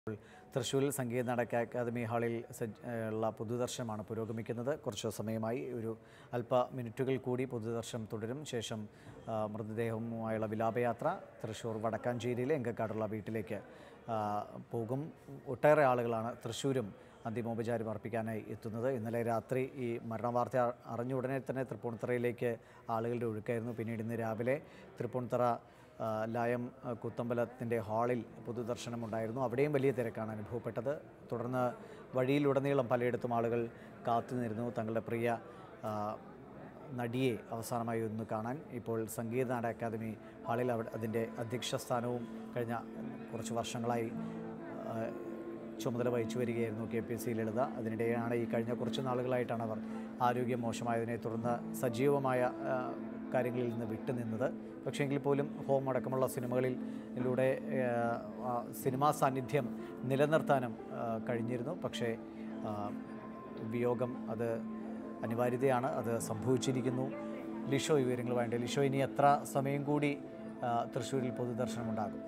തൃശ്ശൂരിൽ സംഗീത നാടക അക്കാദമി ഹാളിൽ സജ്ജ ഉള്ള പൊതുദർശനമാണ് പുരോഗമിക്കുന്നത് കുറച്ച് സമയമായി ഒരു അല്പ മിനിറ്റുകൾ കൂടി പൊതുദർശനം തുടരും ശേഷം ആ, മൃതദേഹവുമായുള്ള വിലാപയാത്ര തൃശ്ശൂർ വടക്കാഞ്ചേരിയിലെ എങ്കക്കാടുള്ള വീട്ടിലേക്ക് ആ, പോകും ഒട്ടേറെ ആളുകളാണ് തൃശ്ശൂരും അന്തിമോപചാരം അർപ്പിക്കാനായി എത്തുന്നത് ഇന്നലെ രാത്രി ഈ മരണവാർത്ത അ- അറിഞ്ഞ ഉടനെ തന്നെ തൃപ്പൂണിത്തറയിലേക്ക് ആളുകളുടെ ഒഴുക്കായിരുന്നു പിന്നീട് ഇന്ന് രാവിലെ തൃപ്പൂണിത്തറ ആ, ലായം ആ, കുത്തമ്പലത്തിൻ്റെ ഹാളിൽ പൊതുദർശനമുണ്ടായിരുന്നു അവിടെയും വലിയ തിരക്കാണ് അനുഭവപ്പെട്ടത് തുടർന്ന് വഴിയിലുടനീളം പലയിടത്തും ആളുകൾ കാത്തുനിന്നിരുന്നു തങ്ങളുടെ പ്രിയ ആ, നടിയെ അവസാനമായി ഒന്ന് കാണാൻ ഇപ്പോൾ സംഗീത നാടക അക്കാദമി ഹാളിൽ അവിടെ അതിൻ്റെ അധ്യക്ഷ സ്ഥാനവും കഴിഞ്ഞ കുറച്ച് വർഷങ്ങളായി ആ, ചുമതല വഹിച്ചു വരികയായിരുന്നു കെ പി സി ലളിത അതിനിടെയാണ് ഈ കഴിഞ്ഞ കുറച്ച് നാളുകളായിട്ടാണ് അവർ ആരോഗ്യം മോശമായതിനെ തുടർന്ന് സജീവമായ ആ, കാര്യങ്ങളിൽ നിന്ന് വിട്ടുനിന്നത് പക്ഷേ എങ്കിൽ പോലും ഹോം അടക്കമുള്ള സിനിമകളിലൂടെ ആ, ആ, സിനിമാ സാന്നിധ്യം നിലനിർത്താനും ആ, കഴിഞ്ഞിരുന്നു പക്ഷേ ആ, വിയോഗം അത് അനിവാര്യതയാണ് അത് സംഭവിച്ചിരിക്കുന്നു ലിഷോ ഈ വിവരങ്ങളുമായിട്ട് ലിഷോ ഇനി എത്ര സമയം കൂടി ആ, തൃശ്ശൂരിൽ പൊതുദർശനം ഉണ്ടാകും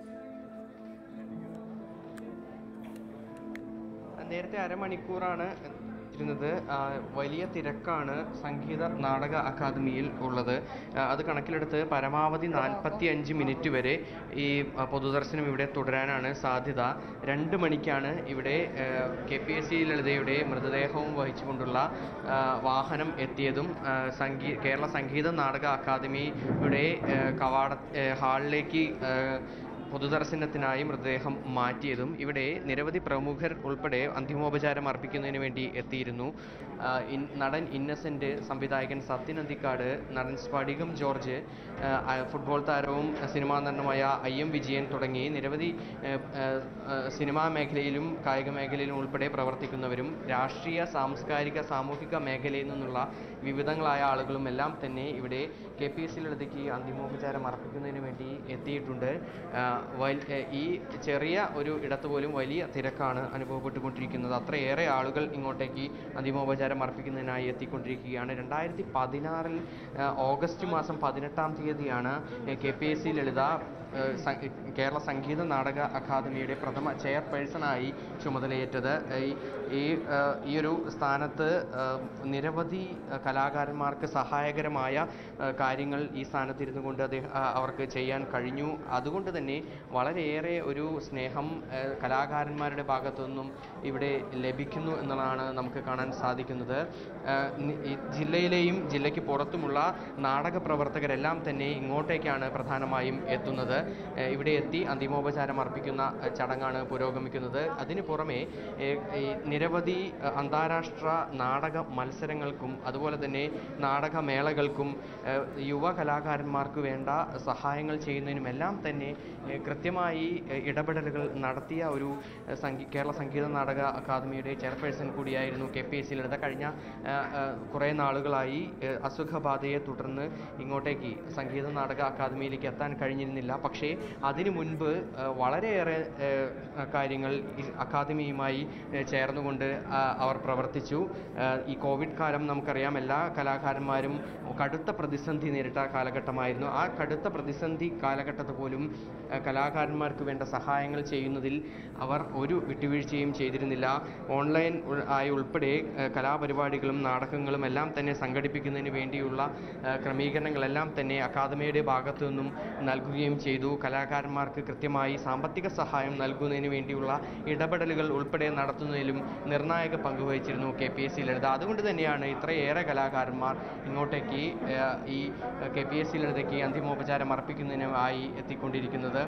നേരത്തെ അരമണിക്കൂറാണ് ഇരുന്നത് ആ, വലിയ തിരക്കാണ് സംഗീത നാടക അക്കാദമിയിൽ ഉള്ളത് ആ, അത് കണക്കിലെടുത്ത് പരമാവധി നാൽപ്പത്തി അഞ്ച് മിനിറ്റ് വരെ ഈ ആ, പൊതുദർശനം ഇവിടെ തുടരാനാണ് സാധ്യത രണ്ട് മണിക്കാണ് ഇവിടെ കെ പി എസ് സി ലളിതയുടെ മൃതദേഹവും വഹിച്ചുകൊണ്ടുള്ള ആ, വാഹനം എത്തിയതും ആ, സംഗീ കേരള സംഗീത നാടക അക്കാദമിയുടെ ആ, കവാട ആ, ഹാളിലേക്ക് ആ, പൊതുദർശനത്തിനായി മൃതദേഹം മാറ്റിയതും ഇവിടെ നിരവധി പ്രമുഖർ ഉൾപ്പെടെ അന്തിമോപചാരം അർപ്പിക്കുന്നതിന് വേണ്ടി എത്തിയിരുന്നു ആ, ഇൻ- നടൻ ഇന്നസെന്റ് സംവിധായകൻ സത്യൻ അന്തിക്കാട് നടൻ സ്ഫടികം ജോർജ് ആ, ആ, ഫുട്ബോൾ താരവും സിനിമാ നടനുമായ ഐ എം വിജയൻ തുടങ്ങി നിരവധി ആ, ആ, ആ, സിനിമാ മേഖലയിലും കായിക മേഖലയിലും ഉൾപ്പെടെ പ്രവർത്തിക്കുന്നവരും രാഷ്ട്രീയ സാംസ്കാരിക സാമൂഹിക മേഖലയിൽ നിന്നുള്ള വിവിധങ്ങളായ ആളുകളും എല്ലാം തന്നെ ഇവിടെ കെ പി എസ് സി ലളിതയ്ക്ക് അന്തിമോപചാരം അർപ്പിക്കുന്നതിന് വേണ്ടി എത്തിയിട്ടുണ്ട് ആ, വൽ- ഏ, ഈ ചെറിയ ഒരു ഇടത്ത് പോലും വലിയ തിരക്കാണ് അനുഭവപ്പെട്ടുകൊണ്ടിരിക്കുന്നത് അത്രയേറെ ആളുകൾ ഇങ്ങോട്ടേക്ക് അന്തിമോപചാരം അർപ്പിക്കുന്നതിനായി എത്തിക്കൊണ്ടിരിക്കുകയാണ് രണ്ടായിരത്തി പതിനാറിൽ ഓഗസ്റ്റ് മാസം പതിനെട്ടാം തീയതിയാണ് K P S C Lalitha ഏ, സ- കേരള സംഗീത നാടക അക്കാദമിയുടെ പ്രഥമ ചെയർപേഴ്സണായി ചുമതലയേറ്റത് ഈ- ഈ ഏ, ഈ ഒരു സ്ഥാനത്ത് ഏ, നിരവധി ഏ, കലാകാരന്മാർക്ക് സഹായകരമായ ഏ, കാര്യങ്ങൾ ഈ സ്ഥാനത്തിരുന്നു കൊണ്ട് അദ്ദേഹം ആ, അവർക്ക് ചെയ്യാൻ കഴിഞ്ഞു അതുകൊണ്ട് തന്നെ വളരെയേറെ ഒരു സ്നേഹം ഏ, കലാകാരന്മാരുടെ ഭാഗത്തു നിന്നും ഇവിടെ ലഭിക്കുന്നു എന്നുള്ളതാണ് നമുക്ക് കാണാൻ സാധിക്കുന്നത് ഏ, നി- ഈ ജില്ലയിലെയും ജില്ലയ്ക്ക് പുറത്തുമുള്ള നാടക പ്രവർത്തകരെല്ലാം തന്നെ ഇങ്ങോട്ടേക്കാണ് പ്രധാനമായും എത്തുന്നത് ഏ, ഇവിടെ എത്തി അന്തിമോപചാരം അർപ്പിക്കുന്ന ഏ, ചടങ്ങാണ് പുരോഗമിക്കുന്നത് അതിനു പുറമെ ഏ, ഈ നിരവധി ഏ, അന്താരാഷ്ട്ര നാടക മത്സരങ്ങൾക്കും അതുപോലെ തന്നെ നാടകമേളകൾക്കും ഏ, യുവ കലാകാരന്മാർക്ക് വേണ്ട സഹായങ്ങൾ ചെയ്യുന്നതിനുമെല്ലാം തന്നെ ഏ, കൃത്യമായി ഏ, ഇടപെടലുകൾ നടത്തിയ ഒരു ഏ, സംഗീ കേരള സംഗീത നാടക അക്കാദമിയുടെ ചെയർപേഴ്സൺ കൂടിയായിരുന്നു K P S C Lalitha കഴിഞ്ഞ ഏ, ഏ, കുറേ നാളുകളായി ഏ, അസുഖബാധയെ തുടർന്ന് ഇങ്ങോട്ടേക്ക് സംഗീത നാടക അക്കാദമിയിലേക്ക് എത്താൻ കഴിഞ്ഞിരുന്നില്ല പക്ഷേ അതിനു മുൻപ് ഏ, വളരെയേറെ ഏ, കാര്യങ്ങൾ ഈ അക്കാദമിയുമായി ഏ, ചേർന്നുകൊണ്ട് ആ, അവർ പ്രവർത്തിച്ചു ഏ, ഈ കോവിഡ് കാലം നമുക്കറിയാം എല്ലാ കലാകാരന്മാരും കടുത്ത പ്രതിസന്ധി നേരിട്ട കാലഘട്ടമായിരുന്നു ആ കടുത്ത പ്രതിസന്ധി കാലഘട്ടത്ത് പോലും ഏ, കലാകാരന്മാർക്ക് വേണ്ട സഹായങ്ങൾ ചെയ്യുന്നതിൽ അവർ ഒരു വിട്ടുവീഴ്ചയും ചെയ്തിരുന്നില്ല ഓൺലൈൻ ഉൾ- ആയി ഉൾപ്പെടെ ഏ, കലാപരിപാടികളും നാടകങ്ങളും എല്ലാം തന്നെ സംഘടിപ്പിക്കുന്നതിന് വേണ്ടിയുള്ള ഏ, ക്രമീകരണങ്ങളെല്ലാം തന്നെ അക്കാദമിയുടെ ഭാഗത്തു നിന്നും നൽകുകയും ചെയ്തു കലാകാരന്മാർക്ക് കൃത്യമായി സാമ്പത്തിക സഹായം നൽകുന്നതിന് വേണ്ടിയുള്ള ഇടപെടലുകൾ ഉൾപ്പെടെ നടത്തുന്നതിലും നിർണായക പങ്ക് വഹിച്ചിരുന്നു K P S C Lalitha അതുകൊണ്ട് തന്നെയാണ് ഇത്രയേറെ കലാകാരന്മാർ ഇങ്ങോട്ടേക്ക് ഏ, ഈ കെ പി എസ് സി ലളിതയ്ക്ക് അന്തിമോപചാരം അർപ്പിക്കുന്നതിനായി എത്തിക്കൊണ്ടിരിക്കുന്നത്